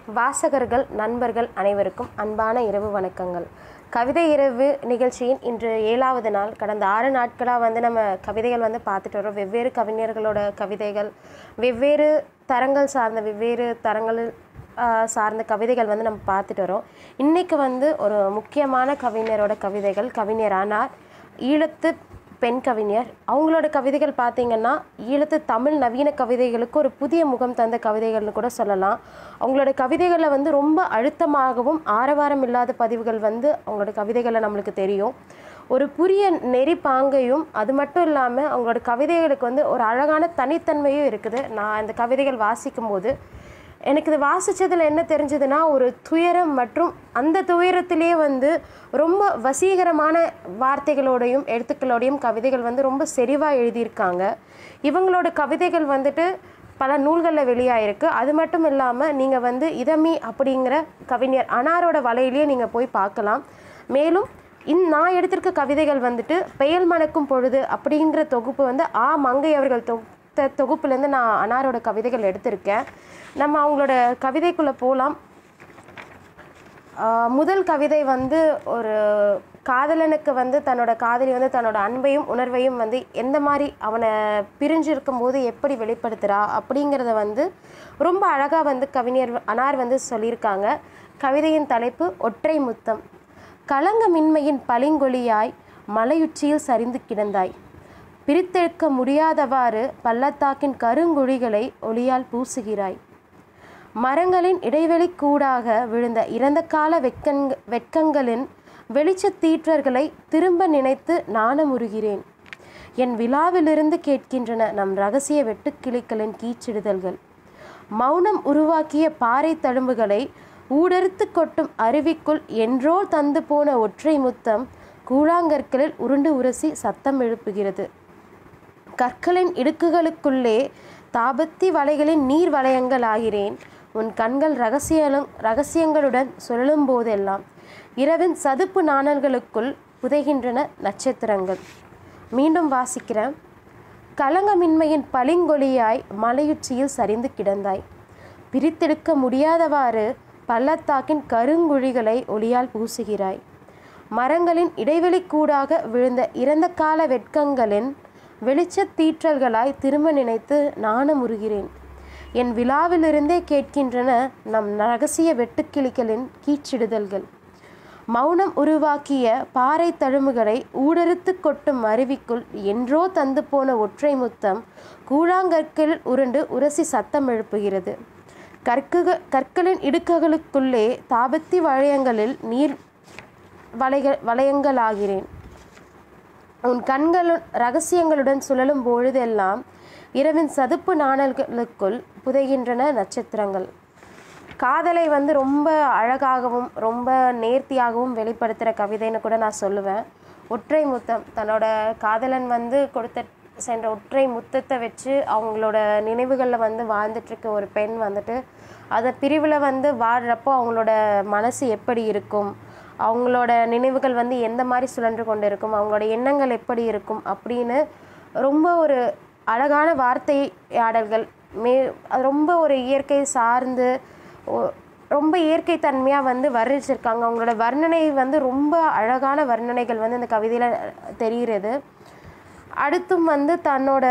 வாசகர்கள் நண்பர்கள் அனைவருக்கும் அன்பான இரவு வணக்கங்கள் கவிதை இரவு நிகழ்ச்சியின் இன்று ஏழாவது நாள் கடந்த ஆறு நாட்களாக வந்து நம்ம கவிதைகள் வந்து பார்த்துட்டு வரோம் வெவ்வேறு கவிஞர்களோட கவிதைகள் வெவ்வேறு தரங்கள் சார்ந்த வெவ்வேறு தரங்கள் ஆஹ், சார்ந்த கவிதைகள் வந்து நம்ம பார்த்துட்டு வரோம் இன்னைக்கு வந்து ஒரு முக்கியமான கவிஞரோட கவிதைகள் கவிஞர் ஆனார் ஈழத்து பெண் கவிஞர் அவங்களோட கவிதைகள் பார்த்தீங்கன்னா ஈழத்து தமிழ் நவீன கவிதைகளுக்கு ஒரு புதிய முகம் தந்த கவிதைகள்னு கூட சொல்லலாம் அவங்களோட கவிதைகளில் வந்து ரொம்ப அழுத்தமாகவும் ஆரவாரம் இல்லாத பதிவுகள் வந்து அவங்களோட கவிதைகளில் நம்மளுக்கு தெரியும் ஒரு புதிய நெறி பாங்கையும் அது மட்டும் இல்லாமல் அவங்களோட கவிதைகளுக்கு வந்து ஒரு அழகான தனித்தன்மையும் இருக்குது நான் இந்த கவிதைகள் வாசிக்கும் போது எனக்கு இது வாசித்ததில் என்ன தெரிஞ்சதுன்னா ஒரு துயரம் மற்றும் அந்த துயரத்திலேயே வந்து ரொம்ப வசீகரமான வார்த்தைகளோடையும் எழுத்துக்களோடையும் கவிதைகள் வந்து ரொம்ப செறிவாக எழுதியிருக்காங்க இவங்களோட கவிதைகள் வந்துட்டு பல நூல்களில் வெளியாயிருக்கு அது மட்டும் இல்லாமல் நீங்கள் வந்து இதமி அப்படிங்கிற கவிஞர் அனாரோட வலையிலேயே நீங்கள் போய் பார்க்கலாம் மேலும் இந் நான் எடுத்திருக்க கவிதைகள் வந்துட்டு பெயல் மணக்கும் பொழுது அப்படிங்கிற தொகுப்பு வந்து ஆ மங்கை அவர்கள் தொகுத்த தொகுப்புலேருந்து நான் அனாரோட கவிதைகள் எடுத்திருக்கேன் நம்ம அவங்களோட கவிதைக்குள்ளே போகலாம் ஆஹ் முதல் கவிதை வந்து ஒரு காதலனுக்கு வந்து தன்னோட காதலி வந்து தன்னோட அன்பையும் உணர்வையும் வந்து எந்த மாதிரி அவனை பிரிஞ்சிருக்கும் போது எப்படி வெளிப்படுத்துகிறா அப்படிங்கிறத வந்து ரொம்ப அழகாக வந்து கவிஞர் அனார் வந்து சொல்லியிருக்காங்க கவிதையின் தலைப்பு ஒற்றை முத்தம் களங்கமின்மையின் பளிங்கொலியாய் மலையுச்சியில் சரிந்து கிடந்தாய் பிரித்தெடுக்க முடியாதவாறு பள்ளத்தாக்கின் கருங்குழிகளை ஒளியால் பூசுகிறாய் மரங்களின் இடைவெளி கூடாக விழுந்த இறந்த கால வெட்கங் வெட்கங்களின் வெளிச்சத் தீற்றர்களை திரும்ப நினைத்து நாணமுறுகிறேன் என் விழாவிலிருந்து கேட்கின்றன நம் ரகசிய வெட்டுக்கிளிகளின் கீச்சிடுதல்கள் மௌனம் உருவாக்கிய பாறை தழும்புகளை ஊடறுத்து கொட்டும் அருவிக்குள் என்றோ தந்து போன ஒற்றை முத்தம் கூழாங்கற்களில் உருண்டு உரசி சத்தம் எழுப்புகிறது கற்களின் இடுக்குகளுக்குள்ளே தாபத்தி வலைகளின் நீர் வளையங்கள் ஆகிறேன் உன் கண்கள் ரகசியலும் ரகசியங்களுடன் சுழலும் போதெல்லாம் இரவின் சதுப்பு நாணல்களுக்குள் புதைகின்றன நட்சத்திரங்கள் மீண்டும் வாசிக்கிறேன் களங்கமின்மையின் பளிங்கொலியாய் மலையுச்சியில் சரிந்து கிடந்தாய் பிரித்தெடுக்க முடியாதவாறு பள்ளத்தாக்கின் கருங்குழிகளை ஒளியால் பூசுகிறாய் மரங்களின் இடைவெளி கூடாக விழுந்த இறந்த கால வெட்கங்களின் வெளிச்சத் தீற்றல்களாய் திரும்ப நினைத்து நாணமுறுகிறேன் என் விழாவிலிருந்தே கேட்கின்றன நம் ரகசிய வெட்டுக்கிளிகளின் கீச்சிடுதல்கள் மௌனம் உருவாக்கிய பாறை தழும்புகளை ஊடறுத்து கொட்டும் அருவிக்குள் என்றோ தந்து போன ஒற்றை முத்தம் கூழாங்கற்கில் உருண்டு உரசி சத்தம் எழுப்புகிறது கற்குக கற்களின் இடுக்குகளுக்குள்ளே தாபத்தி வளையங்களில் நீர் வளைக வளையங்களாகிறேன் உன் கண்கள் ரகசியங்களுடன் சுழலும் பொழுதெல்லாம் இரவின் சதுப்பு நாணல்களுக்குள் புதைகின்றன நட்சத்திரங்கள் காதலை வந்து ரொம்ப அழகாகவும் ரொம்ப நேர்த்தியாகவும் வெளிப்படுத்துகிற கவிதைன்னு கூட நான் சொல்லுவேன் ஒற்றை முத்தம் தன்னோட காதலன் வந்து கொடுத்த சென்ற ஒற்றை முத்தத்தை வச்சு அவங்களோட நினைவுகளில் வந்து வாழ்ந்துட்டுருக்க ஒரு பெண் வந்துட்டு அதை பிரிவில் வந்து வாழ்கிறப்போ அவங்களோட மனசு எப்படி இருக்கும் அவங்களோட நினைவுகள் வந்து எந்த மாதிரி சுழன்று கொண்டு இருக்கும் அவங்களோட எண்ணங்கள் எப்படி இருக்கும் அப்படின்னு ரொம்ப ஒரு அழகான வார்த்தையாடல்கள் மே அது ரொம்ப ஒரு இயற்கை சார்ந்து ஒ- ரொம்ப இயற்கை தன்மையாக வந்து வர்ணிச்சிருக்காங்க அவங்களோட வர்ணனை வந்து ரொம்ப அழகான வர்ணனைகள் வந்து இந்த கவிதையில் தெரிகிறது அடுத்தும் வந்து தன்னோட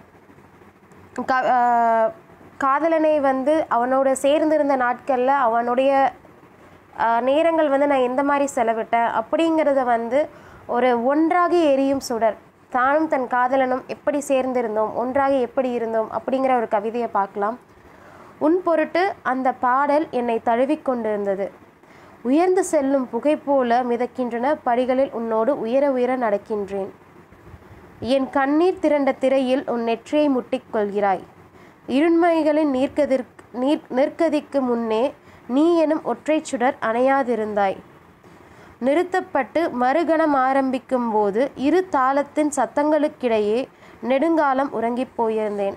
க ஆஹ் காதலனை வந்து அவனோட சேர்ந்திருந்த நாட்களில் அவனுடைய ஆஹ் நேரங்கள் வந்து நான் எந்த மாதிரி செலவிட்டேன் அப்படிங்கிறத வந்து ஒரு ஒன்றாக எரியும் சுடர் தானும் தன் காதலனும் எப்படி சேர்ந்திருந்தோம் ஒன்றாக எப்படி இருந்தோம் அப்படிங்கிற ஒரு கவிதையை பார்க்கலாம் உன் பொருட்டு அந்த பாடல் என்னை தழுவிக்கொண்டிருந்தது உயர்ந்து செல்லும் புகை போல மிதக்கின்றன படிகளில் உன்னோடு உயர உயர நடக்கின்றேன் என் கண்ணீர் திரண்ட திரையில் உன் நெற்றியை முட்டிக்கொள்கிறாய் இருண்மைகளின் நீர்க்கதிர் நீர் நெற்கதிக்கு முன்னே நீ எனும் ஒற்றைச் சுடர் அணையாதிருந்தாய் நிறுத்தப்பட்டு மறுகணம் ஆரம்பிக்கும் போது இரு தாளத்தின் சத்தங்களுக்கிடையே நெடுங்காலம் உறங்கிப் போயிருந்தேன்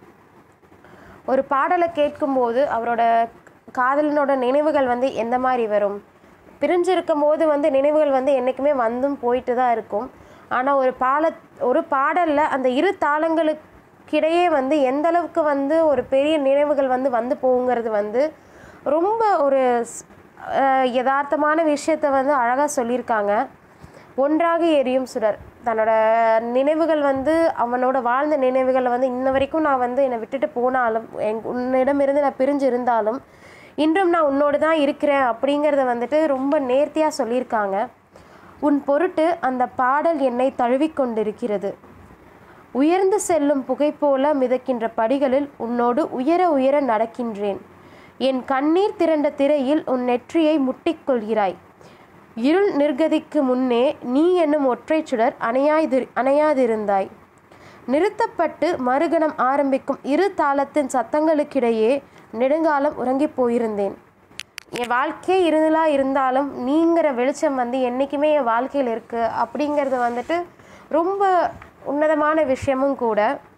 ஒரு பாடலை கேட்கும்போது அவரோட காதலனோட நினைவுகள் வந்து எந்த மாதிரி வரும் பிரிஞ்சிருக்கும் போது வந்து நினைவுகள் வந்து என்றைக்குமே வந்தும் போயிட்டு தான் இருக்கும் ஆனால் ஒரு பால ஒரு பாடலில் அந்த இரு தாளங்களுக்கிடையே வந்து எந்த அளவுக்கு வந்து ஒரு பெரிய நினைவுகள் வந்து வந்து போகுங்கிறது வந்து ரொம்ப ஒரு ஸ்- அஹ், யதார்த்தமான விஷயத்தை வந்து அழகாக சொல்லியிருக்காங்க ஒன்றாக எரியும் சுடர் தன்னோட நினைவுகள் வந்து அவனோட வாழ்ந்த நினைவுகளை வந்து இன்ன வரைக்கும் நான் வந்து என்னை விட்டுட்டு போனாலும் என் உன்னிடமிருந்து நான் பிரிஞ்சு இருந்தாலும் இன்றும் நான் உன்னோடு தான் இருக்கிறேன் அப்படிங்கிறத வந்துட்டு ரொம்ப நேர்த்தியாக சொல்லியிருக்காங்க உன் பொருட்டு அந்த பாடல் என்னை தழுவிக்கொண்டிருக்கிறது உயர்ந்து செல்லும் புகை போல மிதக்கின்ற படிகளில் உன்னோடு உயர உயர நடக்கின்றேன் என் கண்ணீர் திரண்ட திரையில் உன் நெற்றியை முட்டிக்கொள்கிறாய் இருள் நிர்கதிக்கு முன்னே நீ என்னும் ஒற்றைச் சுடர் அணையாய்தி அணையாதிருந்தாய் நிறுத்தப்பட்டு மறுகணம் ஆரம்பிக்கும் இரு தாளத்தின் சத்தங்களுக்கிடையே நெடுங்காலம் உறங்கிப் போயிருந்தேன் என் வாழ்க்கையே இருந்தலா இருந்தாலும் நீங்கிற வெளிச்சம் வந்து என்றைக்குமே என் வாழ்க்கையில் இருக்குது அப்படிங்கிறது வந்துட்டு ரொம்ப உன்னதமான விஷயமும் கூட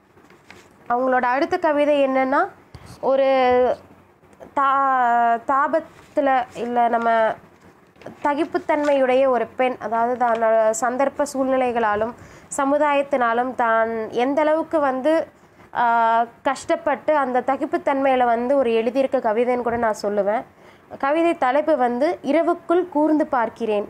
அவங்களோட அடுத்த கவிதை என்னன்னா ஒரு தா தாபத்தில் இல்லை நம்ம தகிப்புத்தன்மையுடைய ஒரு பெண் அதாவது தன்னோட சந்தர்ப்ப சூழ்நிலைகளாலும் சமுதாயத்தினாலும் தான் எந்த அளவுக்கு வந்து ஆஹ், கஷ்டப்பட்டு அந்த தகிப்புத்தன்மையில் வந்து ஒரு எழுதியிருக்க கவிதைன்னு கூட நான் சொல்லுவேன் கவிதை தலைப்பு வந்து இரவுக்குள் கூர்ந்து பார்க்கிறேன்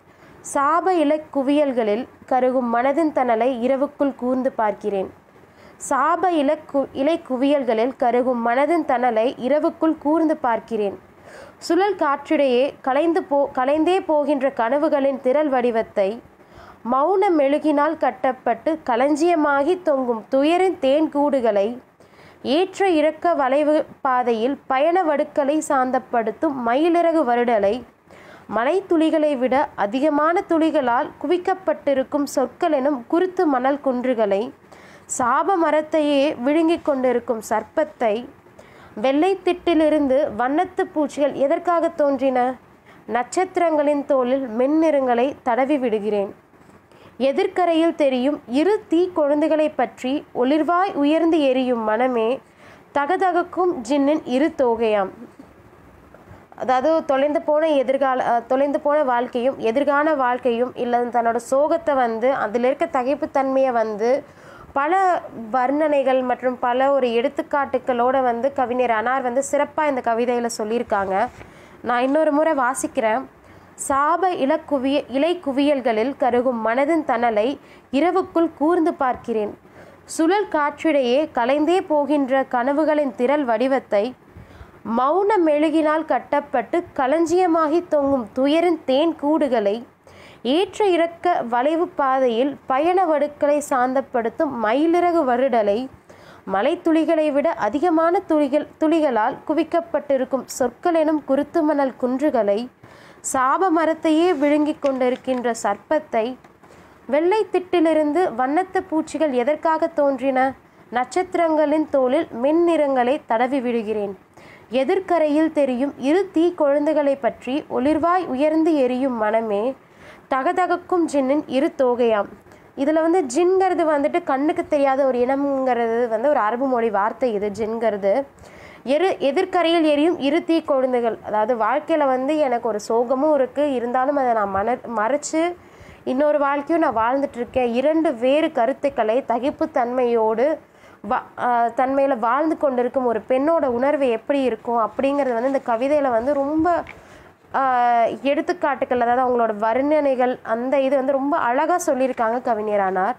சாப இலைக் குவியல்களில் கருகும் மனதின் தணலை இரவுக்குள் கூர்ந்து பார்க்கிறேன் சாப இலக்கு இலை குவியல்களில் கருகும் மனதின் தணலை இரவுக்குள் கூர்ந்து பார்க்கிறேன் சுழல் காற்றிடையே கலைந்து போ கலைந்தே போகின்ற கனவுகளின் திரள் வடிவத்தை மௌன மெழுகினால் கட்டப்பட்டு களஞ்சியமாகி தொங்கும் துயரின் தேன்கூடுகளை ஏற்ற இறக்க வளைவு பாதையில் பயண வடுக்களை சாந்தப்படுத்தும் மயிலிறகு வருடலை மலை துளிகளை விட அதிகமான துளிகளால் குவிக்கப்பட்டிருக்கும் சொற்கள் எனும் குருத்து மணல் குன்றுகளை சாப மரத்தையே விழுங்கிக் கொண்டிருக்கும் சர்ப்பத்தை வெள்ளைத்திட்டிலிருந்து வண்ணத்து பூச்சிகள் எதற்காக தோன்றின நட்சத்திரங்களின் தோலில் மென்னிறங்களை தடவி விடுகிறேன் எதிர்க்கரையில் தெரியும் இரு தீ கொழுந்துகளை பற்றி ஒளிர்வாய் உயர்ந்து எரியும் மனமே தகதகக்கும் ஜின்னின் இரு தோகையாம் அதாவது தொலைந்து போன எதிர்கால அஹ், தொலைந்து போன வாழ்க்கையும் எதிர்கால வாழ்க்கையும் இல்லை தன்னோட சோகத்தை வந்து அதில் இருக்க தகைப்புத்தன்மையை வந்து பல வர்ணனைகள் மற்றும் பல ஒரு எடுத்துக்காட்டுகளோட வந்து கவிஞர் அனார் வந்து சிறப்பாக இந்த கவிதையில் சொல்லியிருக்காங்க நான் இன்னொரு முறை வாசிக்கிறேன் சாப இலக்குவிய இலை குவியல்களில் கருகும் மனதின் தணலை இரவுக்குள் கூர்ந்து பார்க்கிறேன் சுழல் காற்றிடையே கலைந்தே போகின்ற கனவுகளின் திரள் வடிவத்தை மௌன மெழுகினால் கட்டப்பட்டு களஞ்சியமாகி தொங்கும் துயரின் தேன் கூடுகளை ஏற்ற இறக்க வளைவு பாதையில் பயண வடுக்களை சாந்தப்படுத்தும் மயிலிறகு வருடலை மலைத்துளிகளை விட அதிகமான துளிகள் துளிகளால் குவிக்கப்பட்டிருக்கும் சொற்கள் எனும் குருத்து மணல் குன்றுகளை சாப மரத்தையே விழுங்கிக் கொண்டிருக்கின்ற சர்ப்பத்தை வெள்ளை திட்டிலிருந்து வண்ணத்து பூச்சிகள் எதற்காக தோன்றின நட்சத்திரங்களின் தோலில் மென்னிறங்களை தடவி விடுகிறேன் எதிர்க்கரையில் தெரியும் இரு தீ கொழுந்துகளை பற்றி ஒளிர்வாய் உயர்ந்து எரியும் மனமே தகதகக்கும் ஜின்னின் இரு தோகையாம் இதில் வந்து ஜின்ங்கிறது வந்துட்டு கண்ணுக்கு தெரியாத ஒரு இனம்ங்கிறது வந்து ஒரு அரபு மொழி வார்த்தை இது ஜின்ங்கிறது எரு எதிர்க்கரையில் எரியும் இரு தீ கொழுந்துகள் அதாவது வாழ்க்கையில் வந்து எனக்கு ஒரு சோகமும் இருக்குது இருந்தாலும் அதை நான் மன மறைச்சு இன்னொரு வாழ்க்கையும் நான் வாழ்ந்துட்டு இருக்கேன் இரண்டு வேறு கருத்துக்களை தகிப்புத்தன்மையோடு வா தன்மையில் வாழ்ந்து கொண்டிருக்கும் ஒரு பெண்ணோட உணர்வு எப்படி இருக்கும் அப்படிங்கிறது வந்து இந்த கவிதையில் வந்து ரொம்ப ஆஹ், எடுத்துக்காட்டுகள் அதாவது அவங்களோட வர்ணனைகள் அந்த இது வந்து ரொம்ப அழகாக சொல்லியிருக்காங்க கவிஞரானார்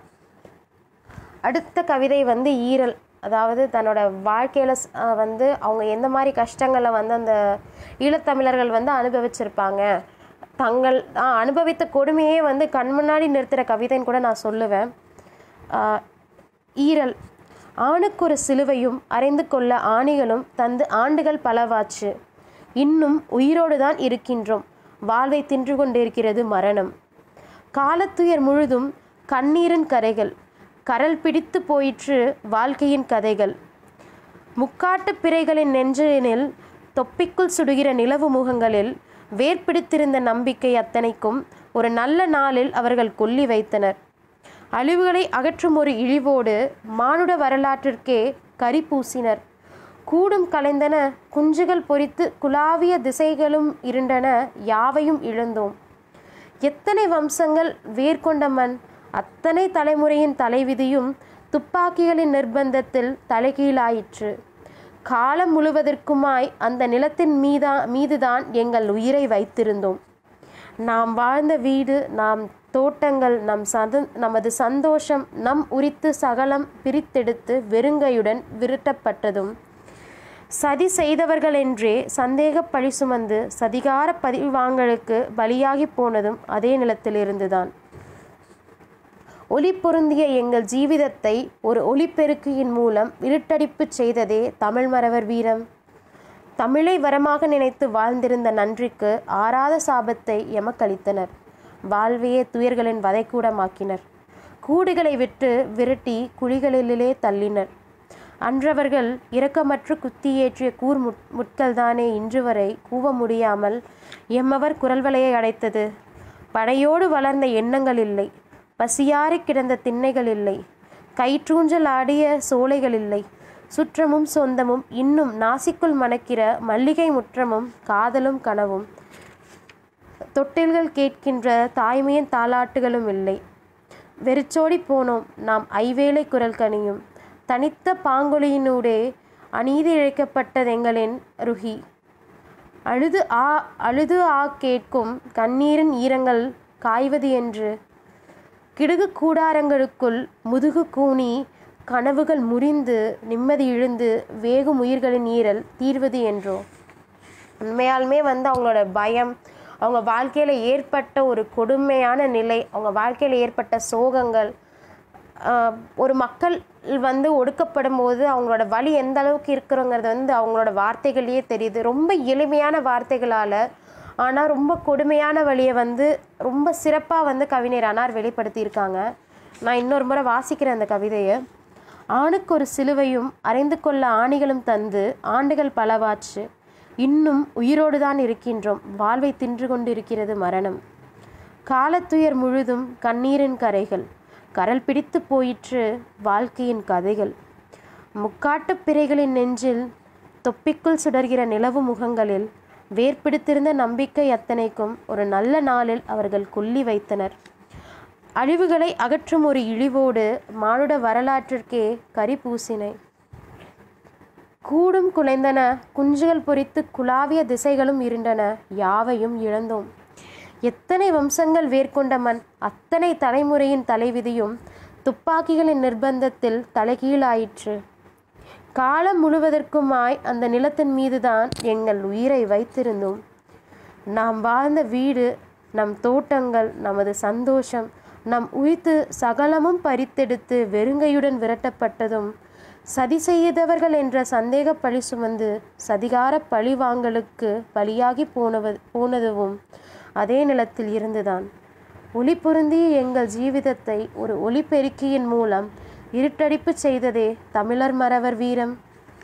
அடுத்த கவிதை வந்து ஈரல் அதாவது தன்னோட வாழ்க்கையில் வந்து அவங்க எந்த மாதிரி கஷ்டங்களை வந்து அந்த ஈழத்தமிழர்கள் வந்து அனுபவிச்சிருப்பாங்க தங்கள் ஆ, அனுபவித்த கொடுமையே வந்து கண் முன்னாடி நிறுத்துகிற கவிதைன்னு கூட நான் சொல்லுவேன் ஆஹ், ஈரல் ஆணுக்கு ஒரு சிலுவையும் அறைந்து கொள்ள ஆணிகளும் தந்து ஆண்டுகள் பலவாச்சு இன்னும் உயிரோடு தான் இருக்கின்றோம் வாழ்வை தின்று கொண்டிருக்கிறது மரணம் காலத்துயர் முழுதும் கண்ணீரின் கரைகள் கரல் பிடித்து போயிற்று வாழ்க்கையின் கதைகள் முக்காட்டு பிறைகளின் நெஞ்சினில் தொப்பிக்குள் சுடுகிற நிலவு முகங்களில் வேர்பிடித்திருந்த நம்பிக்கை அத்தனைக்கும் ஒரு நல்ல நாளில் அவர்கள் கொல்லி வைத்தனர் அழிவுகளை அகற்றும் ஒரு இழிவோடு மானுட வரலாற்றிற்கே கரி பூசினர் கூடும் கலைந்தன குஞ்சுகள் பொறித்து குலாவிய திசைகளும் இருண்டன யாவையும் இழந்தோம் எத்தனை வம்சங்கள் வேர்கொண்ட மண் அத்தனை தலைமுறையின் தலைவிதியும் துப்பாக்கிகளின் நிர்பந்தத்தில் தலைகீழாயிற்று காலம் முழுவதற்குமாய் அந்த நிலத்தின் மீதா மீதுதான் எங்கள் உயிரை வைத்திருந்தோம் நாம் வாழ்ந்த வீடு நாம் தோட்டங்கள் நம் சத நமது சந்தோஷம் நம் உரித்து சகலம் பிரித்தெடுத்து வெறுங்கையுடன் விரட்டப்பட்டதும் சதி செய்தவர்களென்றே சந்தேக பழி சுமந்து சதிகார பதிவாங்களுக்கு பலியாகி போனதும் அதே நிலத்திலிருந்துதான் ஒளி பொருந்திய எங்கள் ஜீவிதத்தை ஒரு ஒளிப்பெருக்கியின் மூலம் இருட்டடிப்பு செய்ததே தமிழ் மறவர் வீரம் தமிழை வரமாக நினைத்து வாழ்ந்திருந்த நன்றிக்கு ஆறாத சாபத்தை எமக்களித்தனர் வாழ்வையே துயர்களின் வதைக்கூடமாக்கினர் கூடுகளை விட்டு விரட்டி குழிகளிலே தள்ளினர் அன்றவர்கள் இரக்கமற்று குத்தியேற்றிய கூர் முட் முட்கள்தானே இன்று வரை கூவ முடியாமல் எம்மவர் குரல்வலையை அடைத்தது படையோடு வளர்ந்த எண்ணங்கள் இல்லை பசியாறி கிடந்த திண்ணைகள் இல்லை கயிற்றூஞ்சல் ஆடிய சோலைகள் இல்லை சுற்றமும் சொந்தமும் இன்னும் நாசிக்குள் மணக்கிற மல்லிகை முற்றமும் காதலும் கனவும் தொட்டில்கள் கேட்கின்ற தாய்மையின் தாலாட்டுகளும் இல்லை வெறிச்சோடி போனோம் நாம் ஐவேளை குரல் கனியும் தனித்த பாங்கொலியினூடே அநீதி இழைக்கப்பட்டதெங்களின் ருகி அழுது ஆ அழுது ஆ கேட்கும் கண்ணீரின் ஈரங்கள் காய்வது என்று கிடுகு கூடாரங்களுக்குள் முதுகு கூனி கனவுகள் முறிந்து நிம்மதி இழுந்து வேகும் உயிர்களின் ஈரல் தீர்வது என்றோ உண்மையாலுமே வந்து அவங்களோட பயம் அவங்க வாழ்க்கையில் ஏற்பட்ட ஒரு கொடுமையான நிலை அவங்க வாழ்க்கையில் ஏற்பட்ட சோகங்கள் ஆஹ், ஒரு மக்கள் வந்து ஒடுக்கப்படும் போது அவங்களோட வலி எந்த அளவுக்கு இருக்கிறோங்கிறது வந்து அவங்களோட வார்த்தைகள்லேயே தெரியுது ரொம்ப எளிமையான வார்த்தைகளால் ஆனால் ரொம்ப கொடுமையான வழியை வந்து ரொம்ப சிறப்பாக வந்து கவிஞர் அனார் வெளிப்படுத்தியிருக்காங்க நான் இன்னொரு முறை வாசிக்கிறேன் அந்த கவிதையை ஆணுக்கு ஒரு சிலுவையும் அறைந்து கொள்ள ஆணிகளும் தந்து ஆண்டுகள் பலவாச்சு இன்னும் உயிரோடு தான் இருக்கின்றோம் வாழ்வை தின்று கொண்டு இருக்கிறது மரணம் காலத்துயர் முழுதும் கண்ணீரின் கரைகள் கரல் பிடித்து போயிற்று வாழ்க்கையின் கதைகள் முக்காட்டுப் பிறைகளின் நெஞ்சில் தொப்பிக்குள் சுடர்கிற நிலவு முகங்களில் வேர்பிடித்திருந்த நம்பிக்கை அத்தனைக்கும் ஒரு நல்ல நாளில் அவர்கள் கொல்லி வைத்தனர் அழிவுகளை அகற்றும் ஒரு இழிவோடு மானுட வரலாற்றிற்கே கரி பூசினை கூடும் குலைந்தன குஞ்சுகள் பொறித்து குலாவிய திசைகளும் இருண்டன யாவையும் இழந்தோம் எத்தனை வம்சங்கள் வேர்கொண்ட மண் அத்தனை தலைமுறையின் தலைவிதியும் துப்பாக்கிகளின் நிர்பந்தத்தில் தலைகீழாயிற்று காலம் முழுவதற்குமாய் அந்த நிலத்தின் மீதுதான் எங்கள் உயிரை வைத்திருந்தோம் நாம் வாழ்ந்த வீடு நம் தோட்டங்கள் நமது சந்தோஷம் நம் உயிர்த்து சகலமும் பறித்தெடுத்து வெறுங்கையுடன் விரட்டப்பட்டதும் சதி செய்தவர்கள் என்ற சந்தேக பழி சுமந்து சதிகார பழி வாங்கலுக்கு பலியாகி போனவ போனதுவும் அதே நிலத்தில் இருந்துதான் ஒளி பொருந்திய எங்கள் ஜீவிதத்தை ஒரு ஒளிபெருக்கியின் மூலம் இருட்டடிப்பு செய்ததே தமிழர் மறவர் வீரம்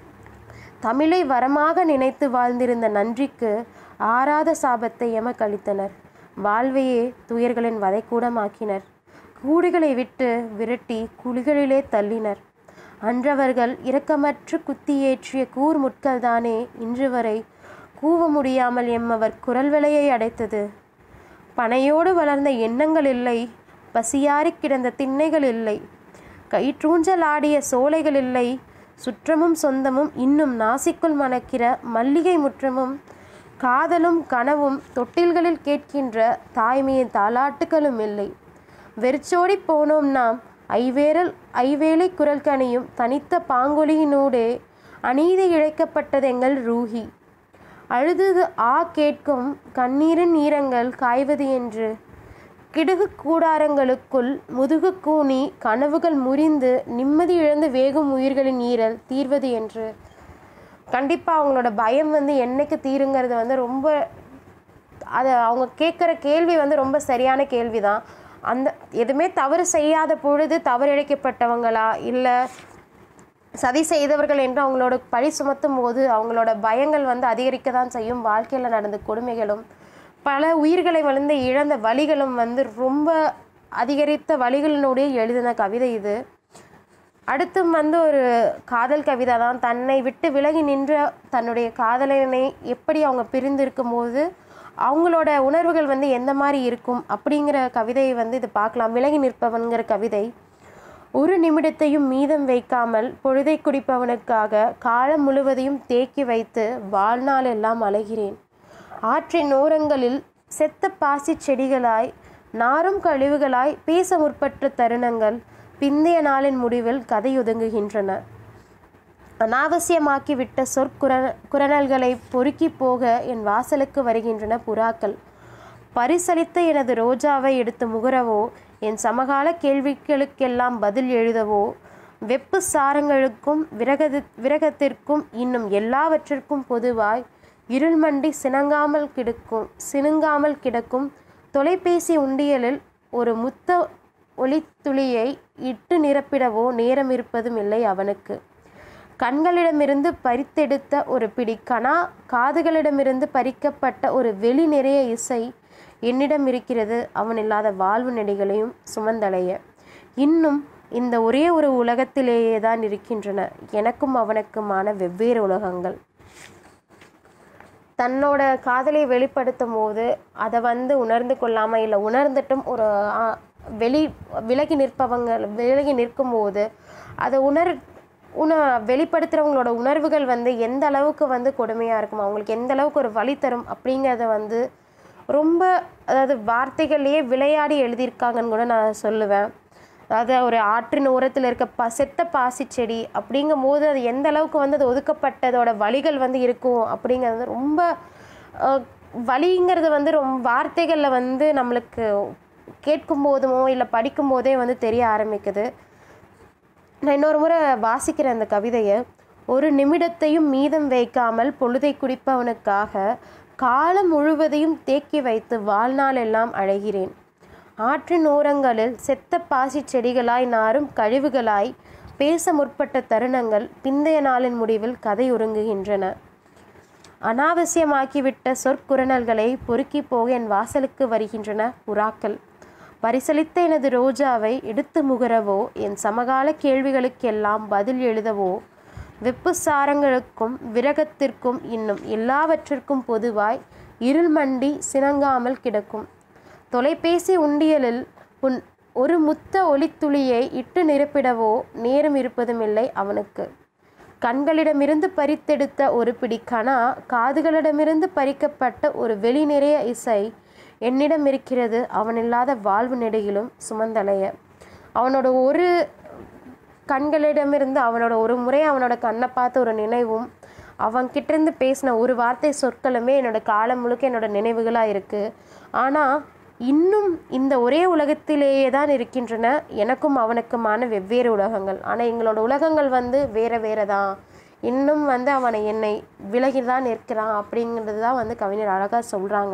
தமிழை வரமாக நினைத்து வாழ்ந்திருந்த நன்றிக்கு ஆறாத சாபத்தை எமக்களித்தனர் வாழ்வையே துயர்களின் வதைக்கூடமாக்கினர் கூடுகளை விட்டு விரட்டி குழிகளிலே தள்ளினர் அன்றவர்கள் இரக்கமற்று குத்தியேற்றிய கூர் முட்கள்தானே இன்று வரை கூவ முடியாமல் எம்மவர் குரல் விலையை அடைத்தது பனையோடு வளர்ந்த எண்ணங்கள் இல்லை பசியாறி கிடந்த திண்ணைகள் இல்லை கயிற்றூஞ்சல் ஆடிய சோலைகள் இல்லை சுற்றமும் சொந்தமும் இன்னும் நாசிக்குள் மணக்கிற மல்லிகை முற்றமும் காதலும் கனவும் தொட்டில்களில் கேட்கின்ற தாய்மையின் தாலாட்டுகளும் இல்லை வெறிச்சோடி போனோம் நாம் ஐவேரல் ஐவேளை குரல் கனியும் தனித்த பாங்கொலியினூடே அநீதி இழைக்கப்பட்டதெங்கள் ரூஹி அழுது ஆ கேட்கும் கண்ணீரின் ஈரங்கள் காய்வது என்று கிடுகு கூடாரங்களுக்குள் முதுகு கூனி கனவுகள் முறிந்து நிம்மதி இழந்து வேகும் உயிர்களின் ஈரல் தீர்வது என்று கண்டிப்பாக அவங்களோட பயம் வந்து என்னைக்கு தீருங்கிறது வந்து ரொம்ப அது அவங்க கேட்குற கேள்வி வந்து ரொம்ப சரியான கேள்வி தான் அந்த எதுவுமே தவறு செய்யாத பொழுது தவறு இழைக்கப்பட்டவங்களா இல்லை சதி செய்தவர்கள் என்று அவங்களோட பழி சுமத்தும் போது அவங்களோட பயங்கள் வந்து அதிகரிக்க தான் செய்யும் வாழ்க்கையில் நடந்த கொடுமைகளும் பல உயிர்களை வளர்ந்து இழந்த வழிகளும் வந்து ரொம்ப அதிகரித்த வழிகளினுடைய எழுதின கவிதை இது அடுத்தும் வந்து ஒரு காதல் கவிதை தான் தன்னை விட்டு விலகி நின்ற தன்னுடைய காதலனை எப்படி அவங்க பிரிந்திருக்கும் போது அவங்களோட உணர்வுகள் வந்து எந்த மாதிரி இருக்கும் அப்படிங்கிற கவிதையை வந்து இது பார்க்கலாம் விலகி நிற்பவன்கிற கவிதை ஒரு நிமிடத்தையும் மீதம் வைக்காமல் பொழுதை குடிப்பவனுக்காக காலம் முழுவதையும் தேக்கி வைத்து வாழ்நாள் எல்லாம் அலைகிறேன் ஆற்றின் ஓரங்களில் செத்த பாசிச் செடிகளாய் நாரும் கழிவுகளாய் பேச முற்பட்ட தருணங்கள் பிந்தைய நாளின் முடிவில் கதையொதுங்குகின்றன அனாவசியமாக்கிவிட்ட சொற்குர குரனல்களை பொறுக்கி போக என் வாசலுக்கு வருகின்றன புறாக்கள் பரிசளித்த எனது ரோஜாவை எடுத்து முகரவோ என் சமகால கேள்விகளுக்கெல்லாம் பதில் எழுதவோ வெப்பு சாரங்களுக்கும் விரகது விரகத்திற்கும் இன்னும் எல்லாவற்றிற்கும் பொதுவாய் இருள்மண்டி சினங்காமல் கிடக்கும் சினுங்காமல் கிடக்கும் தொலைபேசி உண்டியலில் ஒரு முத்த ஒளித்துளியை இட்டு நிரப்பிடவோ நேரம் இருப்பதும் இல்லை அவனுக்கு கண்களிடமிருந்து பறித்தெடுத்த ஒரு பிடி கணா காதுகளிடமிருந்து பறிக்கப்பட்ட ஒரு வெளி நிறைய இசை என்னிடம் இருக்கிறது அவன் இல்லாத வாழ்வு நெடிகளையும் சுமந்தலைய இன்னும் இந்த ஒரே ஒரு உலகத்திலேயே தான் இருக்கின்றன எனக்கும் அவனுக்குமான வெவ்வேறு உலகங்கள் தன்னோட காதலை வெளிப்படுத்தும் போது அதை வந்து உணர்ந்து கொள்ளாமல் இல்லை உணர்ந்துட்டும் ஒரு ஆ, வெளி விலகி நிற்பவங்க விலகி நிற்கும்போது அதை உணர் உண வெளிப்படுத்துகிறவங்களோட உணர்வுகள் வந்து எந்த அளவுக்கு வந்து கொடுமையாக இருக்கும் அவங்களுக்கு எந்த அளவுக்கு ஒரு வழி தரும் அப்படிங்கிறத வந்து ரொம்ப அதாவது வார்த்தைகள்லேயே விளையாடி எழுதியிருக்காங்கன்னு கூட நான் சொல்லுவேன் அதாவது ஒரு ஆற்றின் ஓரத்தில் இருக்க ப செத்த பாசி செடி அப்படிங்கும் போது அது எந்த அளவுக்கு வந்து அது ஒதுக்கப்பட்டதோட வழிகள் வந்து இருக்கும் அப்படிங்கிறது வந்து ரொம்ப அஹ், வலிங்கிறது வந்து ரொம்ப வார்த்தைகளில் வந்து நம்மளுக்கு கேட்கும் போதுமோ இல்லை படிக்கும் போதே வந்து தெரிய ஆரம்பிக்குது நான் இன்னொரு முறை வாசிக்கிறேன் அந்த கவிதையை ஒரு நிமிடத்தையும் மீதம் வைக்காமல் பொழுதை குடிப்பவனுக்காக காலம் முழுவதையும் தேக்கி வைத்து வாழ்நாள் எல்லாம் அழைகிறேன் ஆற்றின் ஓரங்களில் செத்த பாசிச் செடிகளாய் நாரும் கழிவுகளாய் பேச முற்பட்ட தருணங்கள் பிந்தைய நாளின் முடிவில் கதை உறங்குகின்றன அனாவசியமாக்கிவிட்ட சொற்குரணல்களை பொறுக்கி போக என் வாசலுக்கு வருகின்றன புறாக்கள் பரிசளித்த எனது ரோஜாவை எடுத்து முகரவோ என் சமகால கேள்விகளுக்கெல்லாம் பதில் எழுதவோ வெப்பு சாரங்களுக்கும் விரகத்திற்கும் இன்னும் எல்லாவற்றிற்கும் பொதுவாய் இருள் மண்டி சினங்காமல் கிடக்கும் தொலைபேசி உண்டியலில் உன் ஒரு முத்த ஒளித்துளியை இட்டு நிரப்பிடவோ நேரம் இருப்பதும் இல்லை அவனுக்கு கண்களிடமிருந்து பறித்தெடுத்த ஒரு பிடி கணா காதுகளிடமிருந்து பறிக்கப்பட்ட ஒரு வெளி நிறைய இசை என்னிடம் இருக்கிறது அவனில்லாத வாழ்வு நெடுகிலும் சுமந்தலைய அவனோட ஒரு கண்களிடமிருந்து அவனோட ஒரு முறை அவனோட கண்ணை பார்த்த ஒரு நினைவும் அவன்கிட்டேருந்து பேசின ஒரு வார்த்தை சொற்களுமே என்னோட காலம் முழுக்க என்னோட நினைவுகளாக இருக்குது ஆனால் இன்னும் இந்த ஒரே உலகத்திலேயே தான் இருக்கின்றன எனக்கும் அவனுக்குமான வெவ்வேறு உலகங்கள் ஆனால் எங்களோட உலகங்கள் வந்து வேற வேற தான் இன்னும் வந்து அவனை என்னை விலகி தான் நிற்கிறான் அப்படிங்கிறது தான் வந்து கவிஞர் அழகாக சொல்கிறாங்க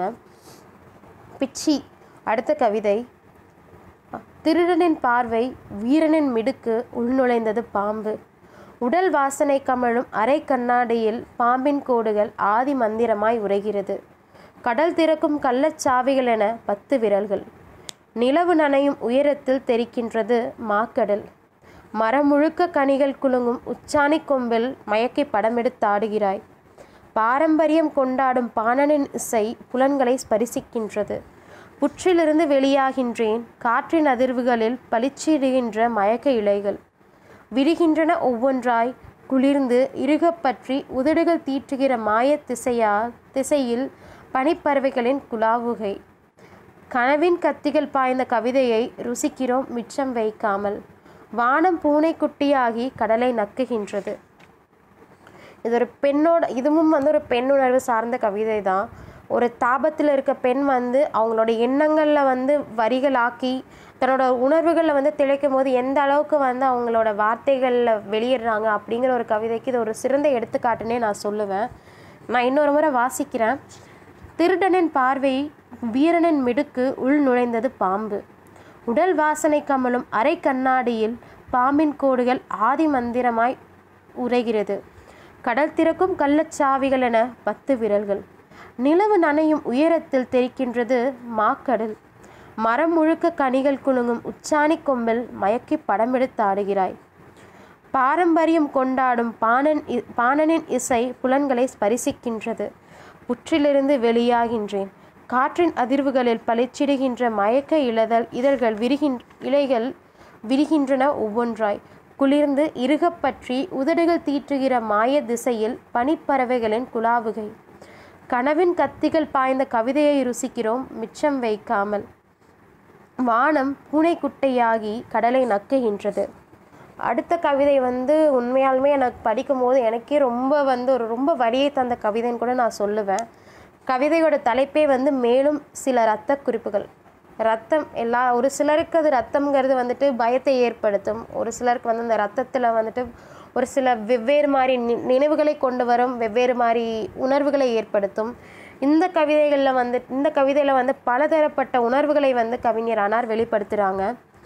பிச்சி அடுத்த கவிதை திருடனின் பார்வை வீரனின் மிடுக்கு உள்நுழைந்தது பாம்பு உடல் வாசனை கமழும் அரை கண்ணாடியில் பாம்பின் கோடுகள் ஆதி மந்திரமாய் உரைகிறது கடல் திறக்கும் கள்ளச்சாவிகள் என பத்து விரல்கள் நிலவு நனையும் உயரத்தில் தெரிக்கின்றது மாக்கடல் மரம் முழுக்க கனிகள் குலுங்கும் உச்சாணி கொம்பில் மயக்கி படமெடுத்தாடுகிறாய் பாரம்பரியம் கொண்டாடும் பாணனின் இசை புலன்களை ஸ்பரிசிக்கின்றது புற்றிலிருந்து வெளியாகின்றேன் காற்றின் அதிர்வுகளில் பளிச்சிடுகின்ற மயக்க இலைகள் விரிகின்றன ஒவ்வொன்றாய் குளிர்ந்து இறுகப் பற்றி உதடுகள் தீற்றுகிற மாயத் திசையா திசையில் பனிப்பறவைகளின் குலாவுகை கனவின் கத்திகள் பாய்ந்த கவிதையை ருசிக்கிறோம் மிச்சம் வைக்காமல் வானம் பூனைக்குட்டியாகி கடலை நக்குகின்றது இது ஒரு பெண்ணோட இதுவும் வந்து ஒரு பெண் உணர்வு சார்ந்த கவிதை தான் ஒரு தாபத்தில் இருக்க பெண் வந்து அவங்களோட எண்ணங்களில் வந்து வரிகளாக்கி தன்னோட உணர்வுகளில் வந்து திளைக்கும் போது எந்த அளவுக்கு வந்து அவங்களோட வார்த்தைகளில் வெளியிடுறாங்க அப்படிங்கிற ஒரு கவிதைக்கு இது ஒரு சிறந்த எடுத்துக்காட்டுன்னே நான் சொல்லுவேன் நான் இன்னொரு முறை வாசிக்கிறேன் திருடனின் பார்வை வீரனின் மிடுக்கு உள் நுழைந்தது பாம்பு உடல் வாசனை கமலும் அரை கண்ணாடியில் பாம்பின் கோடுகள் ஆதி மந்திரமாய் உரைகிறது கடல் திறக்கும் கள்ளச்சாவிகள் என பத்து விரல்கள் நிலவு நனையும் உயரத்தில் தெரிக்கின்றது மாக்கடல் மரம் முழுக்க கனிகள் குலுங்கும் உச்சாணி கொம்பில் மயக்கி படமெடுத்து ஆடுகிறாய் பாரம்பரியம் கொண்டாடும் பாணன் இ- பாணனின் இசை புலன்களை ஸ்பரிசிக்கின்றது புற்றிலிருந்து வெளியாகின்றேன் காற்றின் அதிர்வுகளில் பளிச்சிடுகின்ற மயக்க இழதல் இதழ்கள் விரிகின் இலைகள் விரிகின்றன ஒவ்வொன்றாய் குளிர்ந்து இறுகப் பற்றி உதடுகள் தீற்றுகிற மாய திசையில் பனிப்பறவைகளின் குலாவுகை கனவின் கத்திகள் பாய்ந்த கவிதையை ருசிக்கிறோம் மிச்சம் வைக்காமல் வானம் பூனைக்குட்டையாகி கடலை நக்குகின்றது அடுத்த கவிதை வந்து உண்மையாலுமே எனக்கு படிக்கும்போது எனக்கே ரொம்ப வந்து ஒரு ரொம்ப வரியை தந்த கவிதைன்னு கூட நான் சொல்லுவேன் கவிதையோட தலைப்பே வந்து மேலும் சில இரத்த குறிப்புகள் ரத்தம் எல்லா ஒரு சிலருக்கு அது ரத்தம்ங்கிறது வந்துட்டு பயத்தை ஏற்படுத்தும் ஒரு சிலருக்கு வந்து அந்த ரத்தத்தில் வந்துட்டு ஒரு சில வெவ்வேறு மாதிரி நி நினைவுகளை கொண்டு வரும் வெவ்வேறு மாதிரி உணர்வுகளை ஏற்படுத்தும் இந்த கவிதைகளில் வந்து இந்த கவிதையில் வந்து பலதரப்பட்ட உணர்வுகளை வந்து கவிஞர் அனார் வெளிப்படுத்துகிறாங்க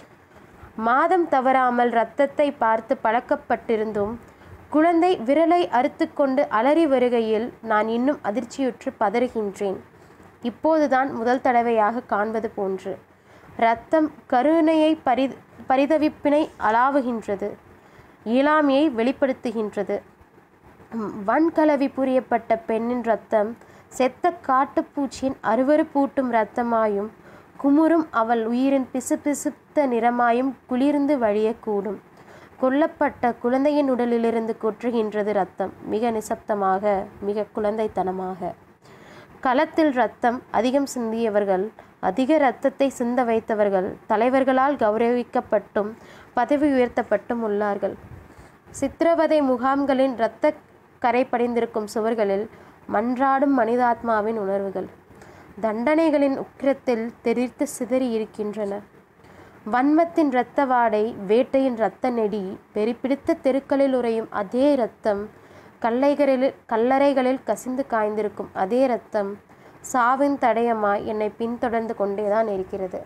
மாதம் தவறாமல் இரத்தத்தை பார்த்து பழக்கப்பட்டிருந்தும் குழந்தை விரலை அறுத்துக்கொண்டு அலறி வருகையில் நான் இன்னும் அதிர்ச்சியுற்று பதறுகின்றேன் இப்போதுதான் முதல் தடவையாக காண்பது போன்று இரத்தம் கருணையை பரி பரிதவிப்பினை அளாவுகின்றது இயலாமையை வெளிப்படுத்துகின்றது ம், வன்கலவி புரியப்பட்ட பெண்ணின் ரத்தம் செத்த காட்டுப்பூச்சியின் அருவருப்பூட்டும் இரத்தமாயும் குமுறும் அவள் உயிரின் பிசுபிசுத்த நிறமாயும் குளிர்ந்து வழியக்கூடும் கொல்லப்பட்ட குழந்தையின் உடலிலிருந்து கொற்றுகின்றது ரத்தம் மிக நிசப்தமாக மிக குழந்தைத்தனமாக களத்தில் ரத்தம் அதிகம் சிந்தியவர்கள் அதிக இரத்தத்தை சிந்த வைத்தவர்கள் தலைவர்களால் கௌரவிக்கப்பட்டும் பதவி உயர்த்தப்பட்டும் உள்ளார்கள் சித்திரவதை முகாம்களின் இரத்த கரை படிந்திருக்கும் சுவர்களில் மன்றாடும் மனிதாத்மாவின் உணர்வுகள் தண்டனைகளின் உக்கிரத்தில் தெரித்து சிதறி இருக்கின்றன வன்மத்தின் இரத்த வாடை வேட்டையின் இரத்த நெடி பெரிப்பிடித்த தெருக்களில் உறையும் அதே இரத்தம் கல்லைகளில் கல்லறைகளில் கசிந்து காய்ந்திருக்கும் அதே இரத்தம் சாவின் தடயமாய் என்னை பின்தொடர்ந்து கொண்டே தான் இருக்கிறது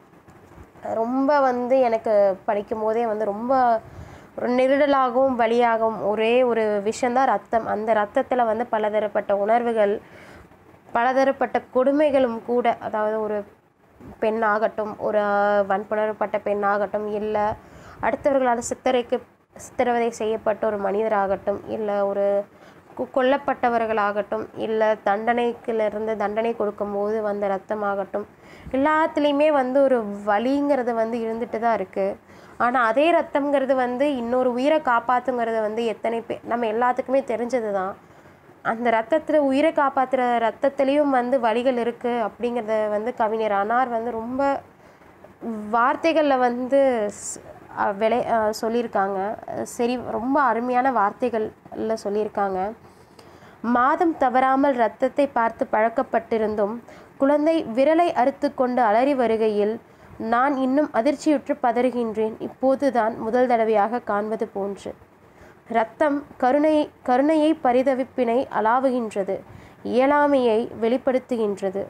ரொம்ப வந்து எனக்கு படிக்கும் போதே வந்து ரொம்ப ஒரு நெருடலாகவும் வலியாகவும் ஒரே ஒரு விஷயந்தான் ரத்தம் அந்த ரத்தத்தில் வந்து பலதரப்பட்ட உணர்வுகள் பலதரப்பட்ட கொடுமைகளும் கூட அதாவது ஒரு பெண்ணாகட்டும் ஒரு வன்புணரப்பட்ட பெண்ணாகட்டும் இல்லை அடுத்தவர்களால் சித்தரைக்கு சித்திரவதை செய்யப்பட்ட ஒரு மனிதராகட்டும் இல்லை ஒரு கொ- கொல்லப்பட்டவர்களாகட்டும் இல்லை தண்டனைக்கிலிருந்து தண்டனை கொடுக்கும்போது வந்த ரத்தமாகட்டும் எல்லாத்துலேயுமே வந்து ஒரு வலிங்கிறது வந்து இருந்துட்டு தான் இருக்குது ஆனால் அதே ரத்தம்ங்கிறது வந்து இன்னொரு உயிரை காப்பாற்றுங்கிறது வந்து எத்தனை பேர் நம்ம எல்லாத்துக்குமே தெரிஞ்சது தான் அந்த ரத்தத்தில் உயிரை காப்பாற்றுற ரத்தத்துலேயும் வந்து வலிகள் இருக்குது அப்படிங்கிறத வந்து கவிஞர் அனார் வந்து ரொம்ப வார்த்தைகளில் வந்து ஸ்- அஹ் விளை அஹ் சொல்லியிருக்காங்க அஹ் சரி ரொம்ப அருமையான வார்த்தைகளில் சொல்லியிருக்காங்க மாதம் தவறாமல் இரத்தத்தை பார்த்து பழக்கப்பட்டிருந்தும் குழந்தை விரலை அறுத்து கொண்டு அலறி வருகையில் நான் இன்னும் அதிர்ச்சியுற்று பதறுகின்றேன் இப்போதுதான் முதல் தடவையாக காண்பது போன்று இரத்தம் கருணை கருணையை பரிதவிப்பினை அளாவுகின்றது இயலாமையை வெளிப்படுத்துகின்றது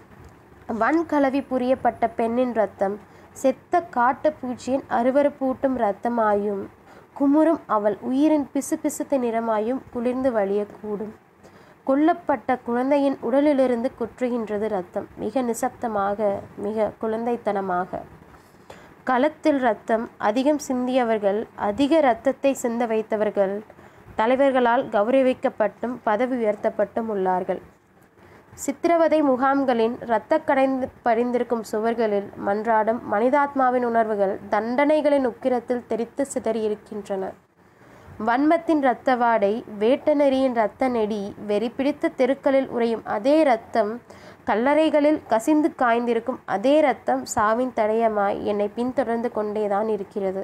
வன்கலவி புரியப்பட்ட பெண்ணின் ரத்தம் செத்த காட்டுப்பூச்சியின் அருவருப்பூட்டும் இரத்தமாயும் குமுறும் அவள் உயிரின் பிசுபிசுத்த நிறமாயும் குளிர்ந்து வழியக்கூடும் கொல்லப்பட்ட குழந்தையின் உடலிலிருந்து கொற்றுகின்றது ரத்தம் மிக நிசப்தமாக மிக குழந்தைத்தனமாக களத்தில் ரத்தம் அதிகம் சிந்தியவர்கள் அதிக இரத்தத்தை சிந்த வைத்தவர்கள் தலைவர்களால் கௌரவிக்கப்பட்டும் பதவி உயர்த்தப்பட்டும் உள்ளார்கள் சித்திரவதை முகாம்களின் இரத்த கடைந்து படிந்திருக்கும் சுவர்களில் மன்றாடும் மனிதாத்மாவின் உணர்வுகள் தண்டனைகளின் உக்கிரத்தில் தெரித்து சிதறியிருக்கின்றன வன்மத்தின் இரத்த வாடை வேட்டநெறியின் இரத்த நெடி வெறி பிடித்த தெருக்களில் உறையும் அதே இரத்தம் கல்லறைகளில் கசிந்து காய்ந்திருக்கும் அதே இரத்தம் சாவின் தடயமாய் என்னை பின்தொடர்ந்து கொண்டேதான் இருக்கிறது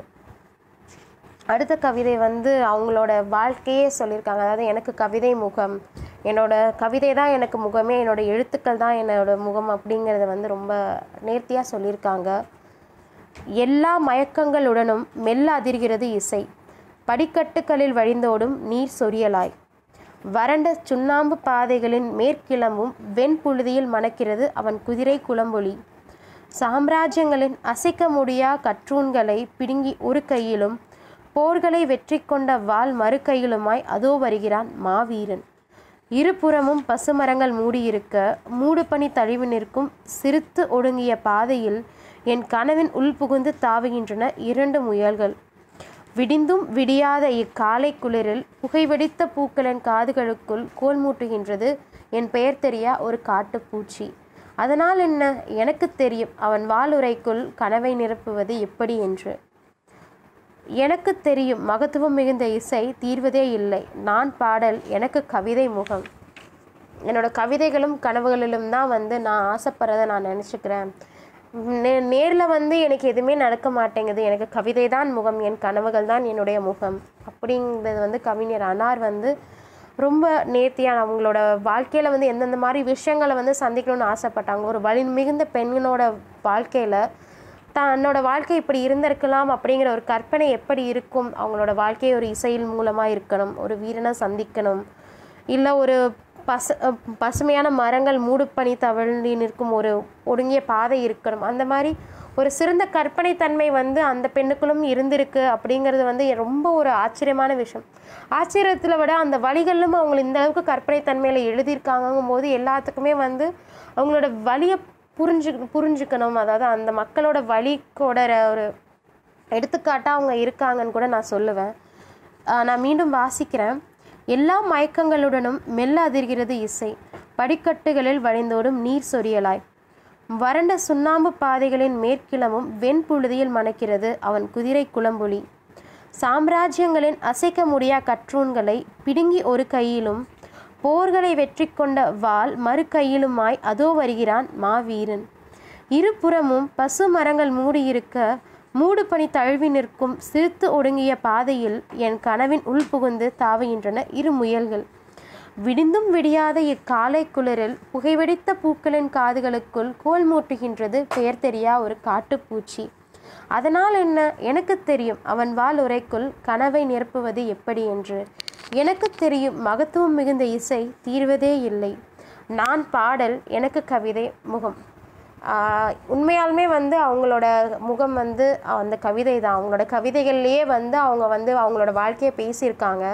அடுத்த கவிதை வந்து அவங்களோட வாழ்க்கையே சொல்லியிருக்காங்க அதாவது எனக்கு கவிதை முகம் என்னோட கவிதை தான் எனக்கு முகமே என்னோட எழுத்துக்கள் தான் என்னோட முகம் அப்படிங்கிறத வந்து ரொம்ப நேர்த்தியாக சொல்லியிருக்காங்க எல்லா மயக்கங்களுடனும் மெல்ல அதிர்கிறது இசை படிக்கட்டுகளில் வழிந்தோடும் நீர் சொரியலாய் வறண்ட சுண்ணாம்பு பாதைகளின் மேற்கிளம்பும் வெண்புழுதியில் மணக்கிறது அவன் குதிரை குளம்பொலி சாம்ராஜ்யங்களின் அசைக்க முடியா கற்றூன்களை பிடுங்கி ஒரு கையிலும் போர்களை வெற்றி கொண்ட வாள் மறு கையிலுமாய் அதோ வருகிறான் மாவீரன் இருபுறமும் பசுமரங்கள் மூடியிருக்க மூடுபனி தழிவு நிற்கும் சிறுத்து ஒடுங்கிய பாதையில் என் கனவின் உள்புகுந்து தாவுகின்றன இரண்டு முயல்கள் விடிந்தும் விடியாத இக்காலை குளிரில் புகைவெடித்த பூக்களின் காதுகளுக்குள் கோல் மூட்டுகின்றது என் பெயர் தெரியா ஒரு காட்டுப்பூச்சி அதனால் என்ன எனக்கு தெரியும் அவன் வாளுரைக்குள் கனவை நிரப்புவது எப்படி என்று எனக்கு தெரியும் மகத்துவம் மிகுந்த இசை தீர்வதே இல்லை நான் பாடல் எனக்கு கவிதை முகம் என்னோட கவிதைகளும் கனவுகளிலும் தான் வந்து நான் ஆசைப்படுறத நான் நினச்சிக்கிறேன் நே நேரில் வந்து எனக்கு எதுவுமே நடக்க மாட்டேங்குது எனக்கு கவிதை தான் முகம் என் கனவுகள் தான் என்னுடைய முகம் அப்படிங்கிறது வந்து கவிஞர் அனார் வந்து ரொம்ப நேர்த்தியான அவங்களோட வாழ்க்கையில் வந்து எந்தெந்த மாதிரி விஷயங்களை வந்து சந்திக்கணும்னு ஆசைப்பட்டாங்க ஒரு வலி மிகுந்த பெண்களோட வாழ்க்கையில் தன்னோட வாழ்க்கை இப்படி இருந்திருக்கலாம் அப்படிங்கிற ஒரு கற்பனை எப்படி இருக்கும் அவங்களோட வாழ்க்கையை ஒரு இசையில் மூலமாக இருக்கணும் ஒரு வீரனை சந்திக்கணும் இல்லை ஒரு பச அஹ் பசுமையான மரங்கள் மூடுப்பனி தவழ்ந்து நிற்கும் ஒரு ஒடுங்கிய பாதை இருக்கணும் அந்த மாதிரி ஒரு சிறந்த கற்பனை தன்மை வந்து அந்த பெண்ணுக்குள்ளும் இருந்திருக்கு அப்படிங்கிறது வந்து ரொம்ப ஒரு ஆச்சரியமான விஷயம் ஆச்சரியத்தில் விட அந்த வழிகளிலும் அவங்க இந்த அளவுக்கு கற்பனை தன்மையில் எழுதியிருக்காங்கும் போது எல்லாத்துக்குமே வந்து அவங்களோட வழியை புரிஞ்சு புரிஞ்சுக்கணும் அதாவது அந்த மக்களோட வழிக்கோட ஒரு எடுத்துக்காட்டாக அவங்க இருக்காங்கன்னு கூட நான் சொல்லுவேன் ஆஹ் நான் மீண்டும் வாசிக்கிறேன் எல்லா மயக்கங்களுடனும் மெல்ல அதிர்கிறது இசை படிக்கட்டுகளில் வழிந்தோடும் நீர் சொரியலாய் வறண்ட சுண்ணாம்பு பாதைகளின் மேற்கிளமும் வெண்புழுதியில் மணக்கிறது அவன் குதிரை குளம்புலி சாம்ராஜ்யங்களின் அசைக்க முடியா கற்றூன்களை பிடுங்கி ஒரு கையிலும் போர்களை வெற்றி கொண்ட வாள் மறு கையிலுமாய் அதோ வருகிறான் மாவீரன் இருபுறமும் பசு மரங்கள் மூடியிருக்க மூடுபனி தழுவி நிற்கும் சிரித்து ஒடுங்கிய பாதையில் என் கனவின் உள் புகுந்து தாவுகின்றன இரு முயல்கள் விடிந்தும் விடியாத இக்காலை குளிரில் புகைவெடித்த பூக்களின் காதுகளுக்குள் கோல் மூட்டுகின்றது பெயர் தெரியா ஒரு காட்டுப்பூச்சி அதனால் என்ன எனக்கு தெரியும் அவன் வால் உரைக்குள் கனவை நிரப்புவது எப்படி என்று எனக்கு தெரியும் மகத்துவம் மிகுந்த இசை தீர்வதே இல்லை நான் பாடல் எனக்கு கவிதை முகம் ஆஹ் உண்மையாலுமே வந்து அவங்களோட முகம் வந்து அந்த கவிதை தான் அவங்களோட கவிதைகள்லேயே வந்து அவங்க வந்து அவங்களோட வாழ்க்கையை பேசியிருக்காங்க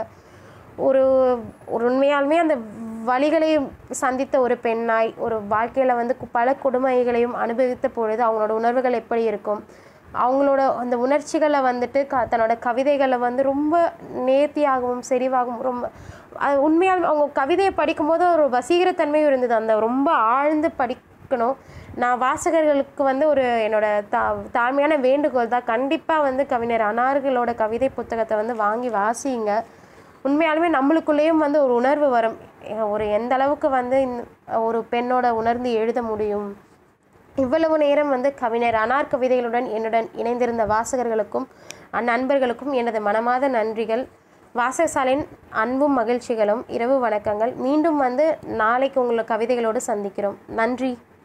ஒரு ஒரு உண்மையாலுமே அந்த வழிகளை சந்தித்த ஒரு பெண்ணாய் ஒரு வாழ்க்கையில் வந்து கு- பல கொடுமைகளையும் அனுபவித்த பொழுது அவங்களோட உணர்வுகள் எப்படி இருக்கும் அவங்களோட அந்த உணர்ச்சிகளை வந்துட்டு க தன்னோட கவிதைகளை வந்து ரொம்ப நேர்த்தியாகவும் செறிவாகவும் ரொம்ப அது உண்மையால் அவங்க கவிதையை படிக்கும்போது ஒரு வசீகரத்தன்மையும் இருந்தது அந்த ரொம்ப ஆழ்ந்து படிக்கணும் நான் வாசகர்களுக்கு வந்து ஒரு என்னோட தா தாழ்மையான வேண்டுகோள் தான் கண்டிப்பாக வந்து கவிஞர் அனார்களோட கவிதை புத்தகத்தை வந்து வாங்கி வாசிங்க உண்மையாலுமே நம்மளுக்குள்ளேயும் வந்து ஒரு உணர்வு வரும் எ- ஒரு எந்த அளவுக்கு வந்து இந்த- ஒரு பெண்ணோட உணர்ந்து எழுத முடியும் இவ்வளவு நேரம் வந்து கவிஞர் அனார் கவிதைகளுடன் என்னுடன் இணைந்திருந்த வாசகர்களுக்கும் அந்நண்பர்களுக்கும் எனது மனமாத நன்றிகள் வாசகசாலையின் அன்பும் மகிழ்ச்சிகளும் இரவு வணக்கங்கள் மீண்டும் வந்து நாளைக்கு உங்களை கவிதைகளோடு சந்திக்கிறோம் நன்றி